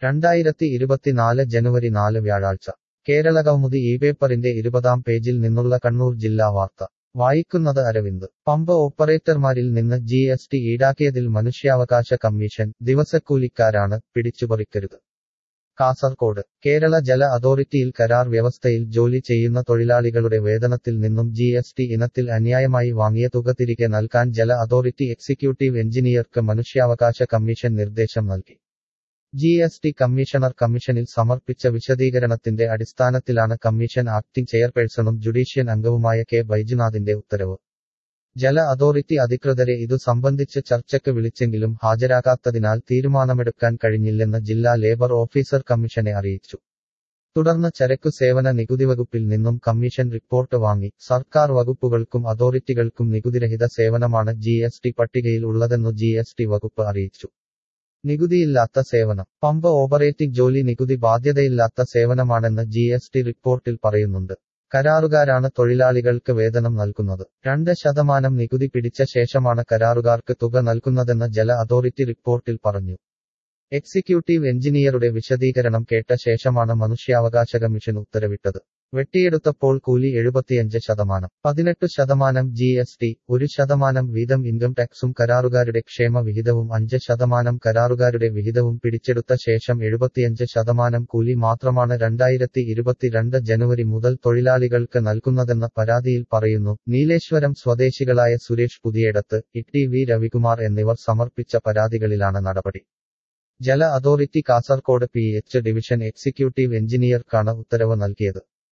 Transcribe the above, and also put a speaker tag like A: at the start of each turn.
A: രണ്ടായിരത്തി ഇരുപത്തിനാല് ജനുവരി നാല് വ്യാഴാഴ്ച കേരള കൗമുദി ഈ പേപ്പറിന്റെ ഇരുപതാം പേജിൽ നിന്നുള്ള കണ്ണൂർ ജില്ലാ വാർത്ത വായിക്കുന്നത് അരവിന്ദ് പമ്പ് ഓപ്പറേറ്റർമാരിൽ നിന്ന് ജി എസ് ടി ഈടാക്കിയതിൽ മനുഷ്യാവകാശ കമ്മീഷൻ ദിവസക്കൂലിക്കാരാണ് പിടിച്ചുപറിക്കരുത് കാസർകോട് കേരള ജല അതോറിറ്റിയിൽ കരാർ വ്യവസ്ഥയിൽ ജോലി ചെയ്യുന്ന തൊഴിലാളികളുടെ വേതനത്തിൽ നിന്നും ജി എസ് ടി ഇനത്തിൽ അന്യായമായി വാങ്ങിയ തുക തിരികെ നൽകാൻ ജല അതോറിറ്റി എക്സിക്യൂട്ടീവ് എഞ്ചിനീയർക്ക് മനുഷ്യാവകാശ കമ്മീഷൻ നിർദ്ദേശം നൽകി ജി എസ് ടി കമ്മീഷണർ കമ്മീഷനിൽ സമർപ്പിച്ച വിശദീകരണത്തിന്റെ അടിസ്ഥാനത്തിലാണ് കമ്മീഷൻ ആക്ടിംഗ് ചെയർപേഴ്സണും ജുഡീഷ്യൻ അംഗവുമായ കെ ബൈജുനാഥിന്റെ ഉത്തരവ് ജല അതോറിറ്റി അധികൃതരെ ഇതു സംബന്ധിച്ച് ചർച്ചയ്ക്ക് വിളിച്ചെങ്കിലും ഹാജരാകാത്തതിനാൽ തീരുമാനമെടുക്കാൻ കഴിഞ്ഞില്ലെന്ന് ജില്ലാ ലേബർ ഓഫീസർ കമ്മീഷനെ അറിയിച്ചു തുടർന്ന് ചരക്കു സേവന നികുതി വകുപ്പിൽ നിന്നും കമ്മീഷൻ റിപ്പോർട്ട് വാങ്ങി സർക്കാർ വകുപ്പുകൾക്കും അതോറിറ്റികൾക്കും നികുതിരഹിത സേവനമാണ് ജി എസ് ടി പട്ടികയിൽ ഉള്ളതെന്നു ജി എസ് ടി വകുപ്പ് അറിയിച്ചു നികുതിയില്ലാത്ത സേവനം പമ്പ് ഓപ്പറേറ്റിംഗ് ജോലി നികുതി ബാധ്യതയില്ലാത്ത സേവനമാണെന്ന് ജി എസ് ടി റിപ്പോർട്ടിൽ പറയുന്നുണ്ട് കരാറുകാരാണ് തൊഴിലാളികൾക്ക് വേതനം നൽകുന്നത് രണ്ട് ശതമാനം നികുതി പിടിച്ച ശേഷമാണ് കരാറുകാർക്ക് തുക നൽകുന്നതെന്ന് ജല അതോറിറ്റി റിപ്പോർട്ടിൽ പറഞ്ഞു എക്സിക്യൂട്ടീവ് എഞ്ചിനീയറുടെ വിശദീകരണം കേട്ട ശേഷമാണ് മനുഷ്യാവകാശ കമ്മീഷൻ ഉത്തരവിട്ടത് വെട്ടിയെടുത്തപ്പോൾ കൂലി എഴുപത്തിയഞ്ച് ശതമാനം പതിനെട്ട് ശതമാനം ജി എസ് ടി ഒരു ശതമാനം വീതം ഇൻകം ടാക്സും കരാറുകാരുടെ ക്ഷേമ വിഹിതവും അഞ്ച് ശതമാനം കരാറുകാരുടെ വിഹിതവും പിടിച്ചെടുത്ത ശേഷം എഴുപത്തിയഞ്ച് ശതമാനം കൂലി മാത്രമാണ് രണ്ടായിരത്തി ഇരുപത്തിരണ്ട് ജനുവരി മുതൽ തൊഴിലാളികൾക്ക് നൽകുന്നതെന്ന പരാതിയിൽ പറയുന്നു നീലേശ്വരം സ്വദേശികളായ സുരേഷ് പുതിയടത്ത് ഇ വി രവികുമാർ എന്നിവർ സമർപ്പിച്ച പരാതികളിലാണ് നടപടി ജല authority Kasaragod P H division executive എഞ്ചിനീയർക്കാണ് ഉത്തരവ് നൽകിയത്